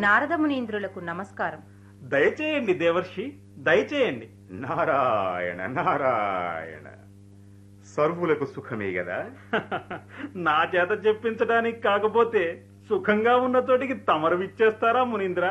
నారద మునీంద్రులకు నమస్కారం దయచేయండి దేవర్షి దయచేయండి నారాయణ నారాయణ సర్వులకు సుఖమే గదా నా చేత చెప్పించడానికి కాకపోతే సుఖంగా ఉన్న చోటికి తమరు విచ్చేస్తారా మునీంద్ర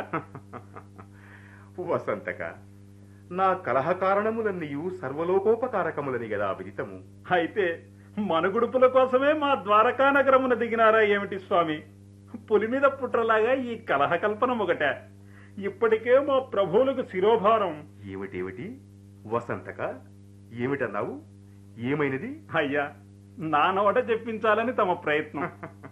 వసంతక నా కలహ కారణములన్నీయు సర్వలోకోపకారకములని గదా విదితము అయితే మనుగుడుపుల కోసమే మా ద్వారకా నగరమున దిగినారా ఏమిటి స్వామి పులి మీద పుట్రలాగా ఈ కలహ కల్పన ఒకట ఇప్పటికే మా ప్రభువులకు శిరోభారం ఏమిటేమిటి వసంతక ఏమిటన్నావు ఏమైనది అయ్యా నా నోట చెప్పించాలని తమ ప్రయత్నం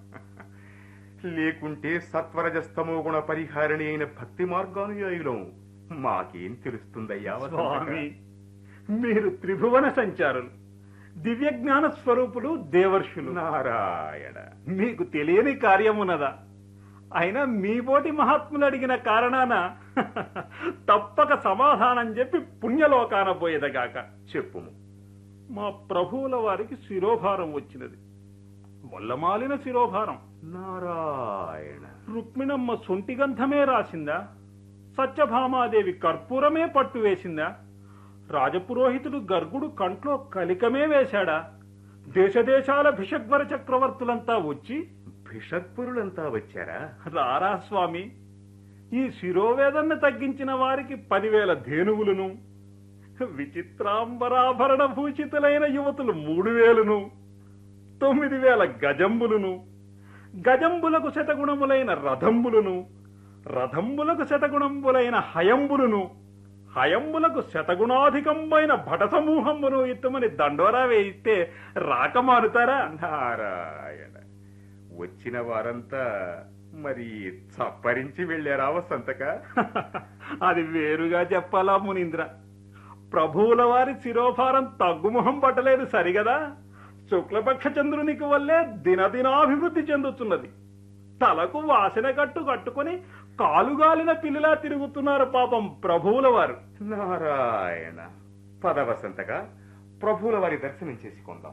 లేకుంటే సత్వరజస్తమో గుణ పరిహారిణి అయిన భక్తి మార్గానుయాయులం మాకేం తెలుస్తుందయ్యా వసంతక? స్వామి మీరు త్రిభువన సంచారులు దివ్య జ్ఞాన స్వరూపులు దేవర్షులు నారాయణ మీకు తెలియని కార్యమున్నదా అయినా మీ పోటీ మహాత్ములు అడిగిన కారణాన తప్పక సమాధానం చెప్పి పుణ్యలోకాన పోయేదగాక చెప్పుము మా ప్రభువుల వారికి శిరోభారం వచ్చినది వల్లమాలిన శిరోభారం నారాయణ రుక్మిణమ్మ సొంటి గంధమే రాసిందా సత్యభామాదేవి కర్పూరమే పట్టు వేసిందా రాజపురోహితుడు గర్గుడు కంట్లో కలికమే వేశాడా దేశదేశాల భిషగ్వర చక్రవర్తులంతా వచ్చి భిషక్పురులంతా వచ్చారా రారా స్వామి ఈ శిరోవేదన్ని తగ్గించిన వారికి పదివేల ధేనువులను విచిత్రాంబరాభరణ భూషితులైన యువతులు మూడు వేలును తొమ్మిది వేల గజంబులను గజంబులకు శతగుణములైన రథంబులను రథంబులకు శతగుణంబులైన హయంబులను హయంబులకు శతగుణాధికంబైన భట సమూహంబును ఇత్తమని దండోరా వేయిస్తే రాక మారుతారా నారాయణ వచ్చిన వారంతా మరి చప్పరించి వెళ్ళారా వసంతక అది వేరుగా చెప్పాలా మునీంద్ర ప్రభువుల వారి శిరోభారం తగ్గుముఖం పట్టలేదు సరిగదా శుక్లపక్ష చంద్రునికి వల్లే దినదినాభివృద్ధి చెందుతున్నది తలకు వాసన కట్టు కట్టుకుని కాలుగాలిన పిల్లిలా తిరుగుతున్నారు పాపం ప్రభువుల వారు నారాయణ పద వసంతక ప్రభువుల వారి దర్శనం చేసుకుందాం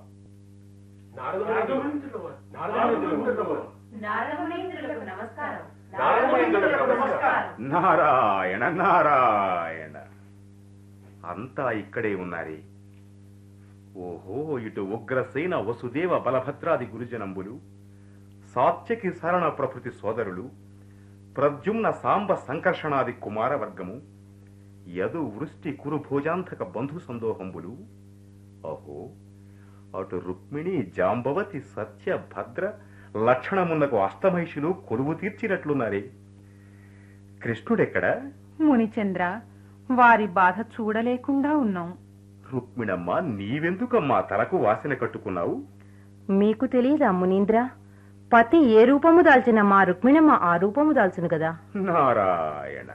నారద మునీంద్రులకు నమస్కారం నారాయణ నారాయణ అంతా ఇక్కడే ఉన్నారే ఓహో ఇటు ఉగ్రసేన వసుదేవ బలభద్రాది గురుజనంబులు సాత్యకి శరణ ప్రకృతి సోదరులు ప్రద్యుమ్న సాంబ సంకర్షణాది కుమారవర్గము యదు వృష్టి కురు భోజాంతక బంధు సందోహంబులు అహో అటు రుక్మిణి జాంబవతి సత్య భద్ర లక్షణమున్నకు అష్టమహిషులు కొలువు తీర్చినట్లున్నారే కృష్ణుడెక్కడా మునిచంద్ర వారి బాధ చూడలేకుండా ఉన్నాం రుక్మిణమ్మ నీవెందుకమ్మా తలకు వాసన కట్టుకున్నావు మీకు తెలియదా మునీంద్ర పతి ఏ రూపము దాల్చిన మా రుక్మిణమ్మ ఆ రూపము దాల్చును కదా నారాయణ